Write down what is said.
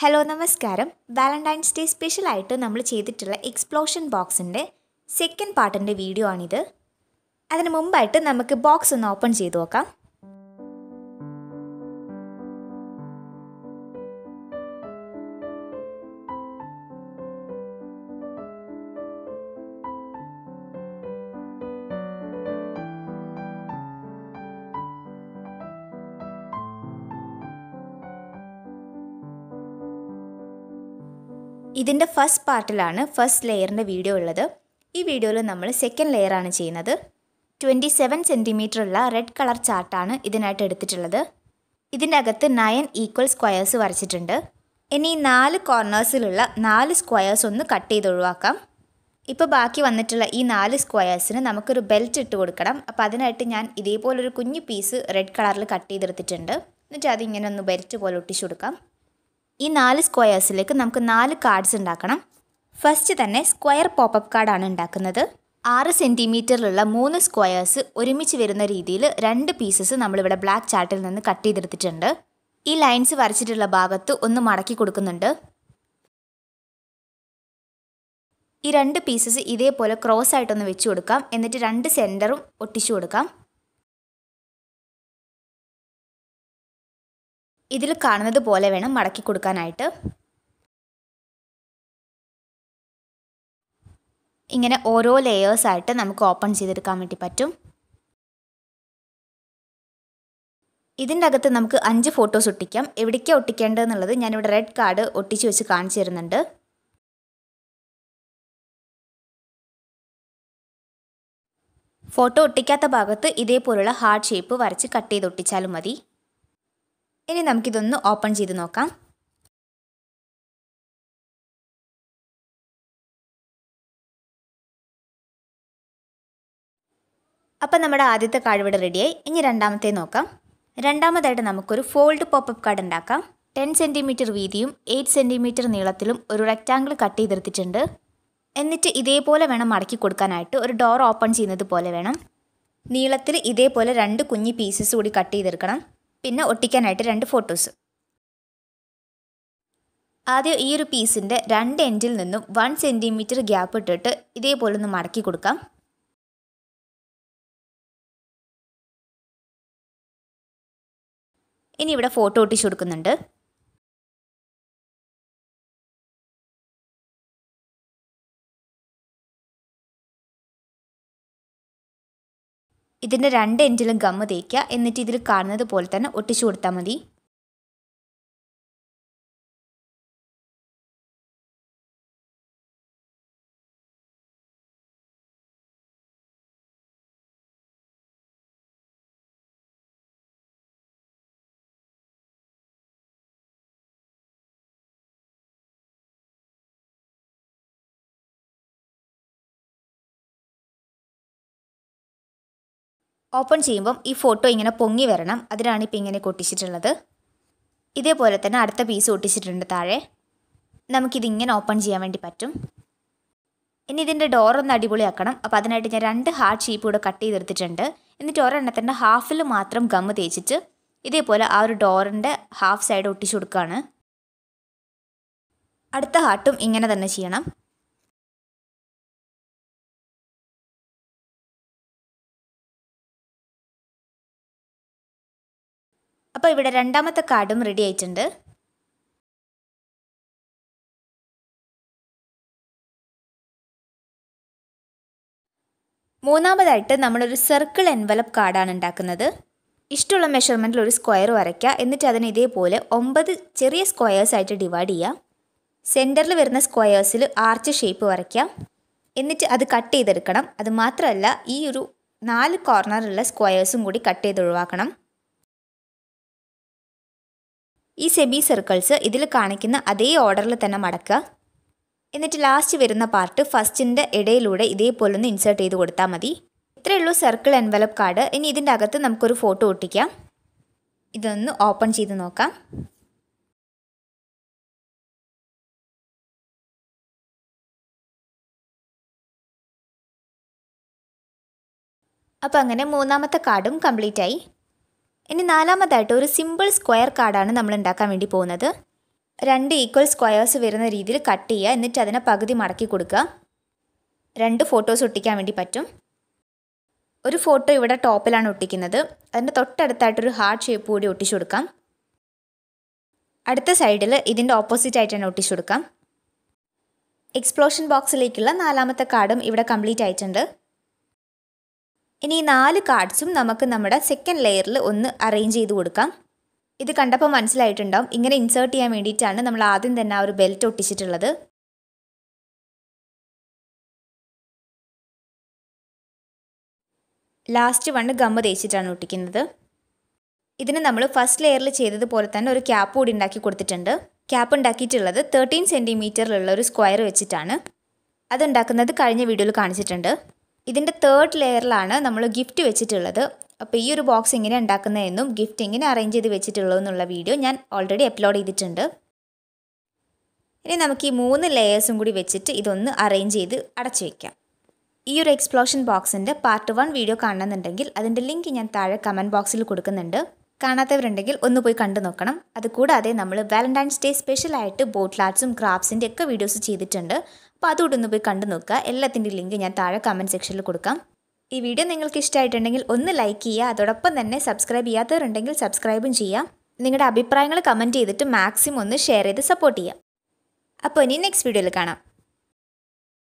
hello നമസ്കാരം Valentine's day സ്പെഷ്യലായിട്ട് നമ്മൾ ചെയ്തിട്ടുള്ള എക്സ്പ്ലോഷൻ ബോക്സിൻ്റെ സെക്കൻഡ് പാർട്ടിൻ്റെ വീഡിയോ ആണിത് അതിന് മുമ്പായിട്ട് നമുക്ക് ബോക്സ് ഒന്ന് ഓപ്പൺ ചെയ്ത് നോക്കാം ഇതിൻ്റെ ഫസ്റ്റ് പാർട്ടിലാണ് ഫസ്റ്റ് ലെയറിൻ്റെ വീഡിയോ ഉള്ളത് ഈ വീഡിയോയിൽ നമ്മൾ സെക്കൻഡ് ലെയറാണ് ചെയ്യുന്നത് ട്വൻറ്റി സെവൻ സെൻറ്റിമീറ്റർ ഉള്ള റെഡ് കളർ ചാർട്ടാണ് ഇതിനായിട്ട് എടുത്തിട്ടുള്ളത് ഇതിൻ്റെ അകത്ത് നയൻ ഈക്വൽ സ്ക്വയേഴ്സ് വരച്ചിട്ടുണ്ട് ഇനി ഈ നാല് കോർണേഴ്സിലുള്ള നാല് സ്ക്വയേഴ്സ് ഒന്ന് കട്ട് ചെയ്ത് ഒഴിവാക്കാം ഇപ്പോൾ ബാക്കി വന്നിട്ടുള്ള ഈ നാല് സ്ക്വയേഴ്സിന് നമുക്കൊരു ബെൽറ്റ് ഇട്ട് കൊടുക്കണം അപ്പോൾ അതിനായിട്ട് ഞാൻ ഇതേപോലൊരു കുഞ്ഞു പീസ് റെഡ് കളറിൽ കട്ട് ചെയ്തെടുത്തിട്ടുണ്ട് എന്നിട്ട് അതിങ്ങനെ ഒന്ന് ബെൽറ്റ് പോലെ ഒട്ടിച്ചു കൊടുക്കാം ഈ നാല് സ്ക്വയേഴ്സിലേക്ക് നമുക്ക് നാല് കാർഡ്സ് ഉണ്ടാക്കണം ഫസ്റ്റ് തന്നെ സ്ക്വയർ പോപ്പപ്പ് കാർഡാണ് ഉണ്ടാക്കുന്നത് ആറ് സെൻറ്റിമീറ്ററിലുള്ള മൂന്ന് സ്ക്വയേഴ്സ് ഒരുമിച്ച് വരുന്ന രീതിയിൽ രണ്ട് പീസസ് നമ്മളിവിടെ ബ്ലാക്ക് ചാർട്ടിൽ നിന്ന് കട്ട് ചെയ്തെടുത്തിട്ടുണ്ട് ഈ ലൈൻസ് വരച്ചിട്ടുള്ള ഭാഗത്ത് ഒന്ന് മടക്കി കൊടുക്കുന്നുണ്ട് ഈ രണ്ട് പീസസ് ഇതേപോലെ ക്രോസ് ആയിട്ടൊന്ന് വെച്ച് കൊടുക്കാം എന്നിട്ട് രണ്ട് സെൻറ്ററും ഒട്ടിച്ചു കൊടുക്കാം ഇതിൽ കാണുന്നത് പോലെ വേണം മടക്കി കൊടുക്കാനായിട്ട് ഇങ്ങനെ ഓരോ ലെയേഴ്സായിട്ട് നമുക്ക് ഓപ്പൺ ചെയ്തെടുക്കാൻ വേണ്ടി പറ്റും ഇതിൻ്റെ അകത്ത് നമുക്ക് അഞ്ച് ഫോട്ടോസ് ഒട്ടിക്കാം എവിടേക്കാണ് ഒട്ടിക്കേണ്ടതെന്നുള്ളത് ഞാനിവിടെ റെഡ് കാർഡ് ഒട്ടിച്ച് വെച്ച് കാണിച്ചു തരുന്നുണ്ട് ഫോട്ടോ ഒട്ടിക്കാത്ത ഭാഗത്ത് ഇതേപോലുള്ള ഹാർട്ട് ഷേപ്പ് വരച്ച് കട്ട് ചെയ്ത് ഒട്ടിച്ചാലും മതി ഇനി നമുക്കിതൊന്ന് ഓപ്പൺ ചെയ്ത് നോക്കാം അപ്പം നമ്മുടെ ആദ്യത്തെ കാർഡ് ഇവിടെ റെഡിയായി ഇനി രണ്ടാമത്തെ നോക്കാം രണ്ടാമതായിട്ട് നമുക്കൊരു ഫോൾഡ് പോപ്പപ്പ് കാർഡ് ഉണ്ടാക്കാം ടെൻ സെൻറ്റിമീറ്റർ വീതിയും എയ്റ്റ് സെൻറ്റിമീറ്റർ നീളത്തിലും ഒരു റെക്റ്റാങ്കിൾ കട്ട് ചെയ്തെടുത്തിട്ടുണ്ട് എന്നിട്ട് ഇതേപോലെ വേണം മടക്കി കൊടുക്കാനായിട്ട് ഒരു ഡോർ ഓപ്പൺ ചെയ്യുന്നത് പോലെ വേണം നീളത്തിൽ ഇതേപോലെ രണ്ട് കുഞ്ഞി പീസസ് കൂടി കട്ട് ചെയ്തെടുക്കണം പിന്നെ ഒട്ടിക്കാനായിട്ട് രണ്ട് ഫോട്ടോസ് ആദ്യം ഈ ഒരു പീസിൻ്റെ രണ്ട് എൻഡിൽ നിന്നും വൺ സെൻറ്റിമീറ്റർ ഗ്യാപ്പ് ഇട്ടിട്ട് ഇതേപോലെ ഒന്ന് മടക്കി കൊടുക്കാം ഇനി ഇവിടെ ഫോട്ടോ ഒട്ടിച്ചു കൊടുക്കുന്നുണ്ട് ഇതിൻ്റെ രണ്ട് എൻഡിലും ഗമ്മ് തേക്കുക എന്നിട്ട് ഇതിൽ കാണുന്നത് പോലെ തന്നെ ഒട്ടിച്ചു കൊടുത്താൽ മതി ഓപ്പൺ ചെയ്യുമ്പം ഈ ഫോട്ടോ ഇങ്ങനെ പൊങ്ങി വരണം അതിനാണ് ഇപ്പോൾ ഇങ്ങനെ ഒട്ടിച്ചിട്ടുള്ളത് ഇതേപോലെ തന്നെ അടുത്ത പീസ് ഒട്ടിച്ചിട്ടുണ്ട് താഴെ നമുക്കിതിങ്ങനെ ഓപ്പൺ ചെയ്യാൻ വേണ്ടി പറ്റും ഇനി ഇതിൻ്റെ ഡോർ ഒന്ന് അടിപൊളിയാക്കണം അപ്പോൾ അതിനായിട്ട് ഞാൻ രണ്ട് ഹാർട്ട് ഷേപ്പ് കൂടെ കട്ട് ചെയ്തെടുത്തിട്ടുണ്ട് എന്നിട്ട് ഒരെണ്ണത്തിൻ്റെ ഹാഫിൽ മാത്രം ഗമ്മ് തേച്ചിട്ട് ഇതേപോലെ ആ ഒരു ഡോറിൻ്റെ ഹാഫ് സൈഡ് ഒട്ടിച്ചു കൊടുക്കുകയാണ് അടുത്ത ഹാർട്ടും ഇങ്ങനെ തന്നെ ചെയ്യണം അപ്പോൾ ഇവിടെ രണ്ടാമത്തെ കാർഡും റെഡി ആയിട്ടുണ്ട് മൂന്നാമതായിട്ട് നമ്മളൊരു സർക്കിൾ എൻവലപ്പ് കാർഡാണ് ഉണ്ടാക്കുന്നത് ഇഷ്ടമുള്ള മെഷർമെൻറ്റിൽ ഒരു സ്ക്വയർ വരയ്ക്കുക എന്നിട്ട് അതിനെ ഇതേപോലെ ഒമ്പത് ചെറിയ സ്ക്വയേഴ്സ് ആയിട്ട് ഡിവൈഡ് ചെയ്യുക സെൻറ്ററിൽ വരുന്ന സ്ക്വയേഴ്സിൽ ആർച്ച് ഷേപ്പ് വരയ്ക്കുക എന്നിട്ട് അത് കട്ട് ചെയ്തെടുക്കണം അത് മാത്രമല്ല ഈ ഒരു നാല് കോർണറിലുള്ള സ്ക്വയേഴ്സും കൂടി കട്ട് ചെയ്ത് ഒഴിവാക്കണം ഈ സെമി സർക്കിൾസ് ഇതിൽ കാണിക്കുന്ന അതേ ഓർഡറിൽ തന്നെ മടക്കുക എന്നിട്ട് ലാസ്റ്റ് വരുന്ന പാർട്ട് ഫസ്റ്റിൻ്റെ ഇടയിലൂടെ ഇതേപോലെ ഒന്ന് ഇൻസേർട്ട് ചെയ്ത് കൊടുത്താൽ മതി ഇത്രയേ ഉള്ളൂ സർക്കിൾ എൻവലപ്പ് കാർഡ് ഇനി ഇതിൻ്റെ അകത്ത് നമുക്കൊരു ഫോട്ടോ ഒട്ടിക്കാം ഇതൊന്ന് ഓപ്പൺ ചെയ്ത് നോക്കാം അപ്പോൾ അങ്ങനെ മൂന്നാമത്തെ കാർഡും കംപ്ലീറ്റ് ആയി ഇനി നാലാമതായിട്ട് ഒരു സിമ്പിൾ സ്ക്വയർ കാർഡാണ് നമ്മൾ ഉണ്ടാക്കാൻ വേണ്ടി പോകുന്നത് രണ്ട് ഈക്വൽ സ്ക്വയേഴ്സ് വരുന്ന രീതിയിൽ കട്ട് ചെയ്യുക എന്നിട്ട് അതിനെ പകുതി മടക്കി കൊടുക്കുക രണ്ട് ഫോട്ടോസ് ഒട്ടിക്കാൻ വേണ്ടി പറ്റും ഒരു ഫോട്ടോ ഇവിടെ ടോപ്പിലാണ് ഒട്ടിക്കുന്നത് അതിൻ്റെ തൊട്ടടുത്തായിട്ടൊരു ഹാർട്ട് ഷേപ്പ് കൂടി ഒട്ടിച്ചു കൊടുക്കാം അടുത്ത സൈഡിൽ ഇതിൻ്റെ ഓപ്പോസിറ്റ് ആയിട്ട് തന്നെ ഒട്ടിച്ചു കൊടുക്കാം എക്സ്പ്ലോഷൻ ബോക്സിലേക്കുള്ള നാലാമത്തെ കാർഡും ഇവിടെ കംപ്ലീറ്റ് ആയിട്ടുണ്ട് ഇനി ഈ നാല് കാർഡ്സും നമുക്ക് നമ്മുടെ സെക്കൻഡ് ലെയറിൽ ഒന്ന് അറേഞ്ച് ചെയ്ത് കൊടുക്കാം ഇത് കണ്ടപ്പോൾ മനസ്സിലായിട്ടുണ്ടാവും ഇങ്ങനെ ഇൻസേർട്ട് ചെയ്യാൻ വേണ്ടിയിട്ടാണ് നമ്മൾ ആദ്യം തന്നെ ആ ഒരു ബെൽറ്റ് ഒട്ടിച്ചിട്ടുള്ളത് ലാസ്റ്റ് വണ്ണ് ഗമ്മ തേച്ചിട്ടാണ് ഒട്ടിക്കുന്നത് ഇതിന് നമ്മൾ ഫസ്റ്റ് ലെയറിൽ ചെയ്തതുപോലെ തന്നെ ഒരു ക്യാപ്പ് കൂടി ഉണ്ടാക്കി കൊടുത്തിട്ടുണ്ട് ക്യാപ്പ് ഉണ്ടാക്കിയിട്ടുള്ളത് തേർട്ടീൻ സെൻറ്റിമീറ്ററിലുള്ള ഒരു സ്ക്വയർ വെച്ചിട്ടാണ് അതുണ്ടാക്കുന്നത് കഴിഞ്ഞ വീഡിയോയിൽ കാണിച്ചിട്ടുണ്ട് ഇതിൻ്റെ തേർഡ് ലെയറിലാണ് നമ്മൾ ഗിഫ്റ്റ് വെച്ചിട്ടുള്ളത് അപ്പോൾ ഈ ഒരു ബോക്സ് എങ്ങനെ ഉണ്ടാക്കുന്നതെന്നും ഗിഫ്റ്റ് എങ്ങനെ അറേഞ്ച് ചെയ്ത് വെച്ചിട്ടുള്ളതെന്നുള്ള വീഡിയോ ഞാൻ ഓൾറെഡി അപ്ലോഡ് ചെയ്തിട്ടുണ്ട് ഇനി നമുക്ക് ഈ മൂന്ന് ലെയേഴ്സും കൂടി വെച്ചിട്ട് ഇതൊന്ന് അറേഞ്ച് ചെയ്ത് അടച്ചു വയ്ക്കാം ഈ ഒരു എക്സ്പ്ലോഷൻ ബോക്സിൻ്റെ പാർട്ട് വൺ വീഡിയോ കാണുന്നുണ്ടെങ്കിൽ അതിൻ്റെ ലിങ്ക് ഞാൻ താഴെ കമൻറ്റ് ബോക്സിൽ കൊടുക്കുന്നുണ്ട് കാണാത്തവരുണ്ടെങ്കിൽ ഒന്ന് പോയി കണ്ടു നോക്കണം അതുകൂടാതെ നമ്മൾ വാലന്റൈൻസ് ഡേ സ്പെഷ്യലായിട്ട് ബോട്ടിൽ ആർട്സും ക്രാഫ്റ്റ്സിൻ്റെ ഒക്കെ വീഡിയോസ് ചെയ്തിട്ടുണ്ട് അപ്പോൾ അതുകൂടെ ഒന്ന് പോയി കണ്ടു നോക്കുക എല്ലാത്തിൻ്റെ ലിങ്ക് ഞാൻ താഴെ കമൻറ്റ് സെക്ഷനിൽ കൊടുക്കാം ഈ വീഡിയോ നിങ്ങൾക്ക് ഇഷ്ടമായിട്ടുണ്ടെങ്കിൽ ഒന്ന് ലൈക്ക് ചെയ്യുക അതോടൊപ്പം തന്നെ സബ്സ്ക്രൈബ് ചെയ്യാത്തവരുണ്ടെങ്കിൽ സബ്സ്ക്രൈബും ചെയ്യാം നിങ്ങളുടെ അഭിപ്രായങ്ങൾ കമൻറ്റ് ചെയ്തിട്ട് മാക്സിമം ഒന്ന് ഷെയർ ചെയ്ത് സപ്പോർട്ട് ചെയ്യാം അപ്പോൾ ഇനി നെക്സ്റ്റ് വീഡിയോയിൽ കാണാം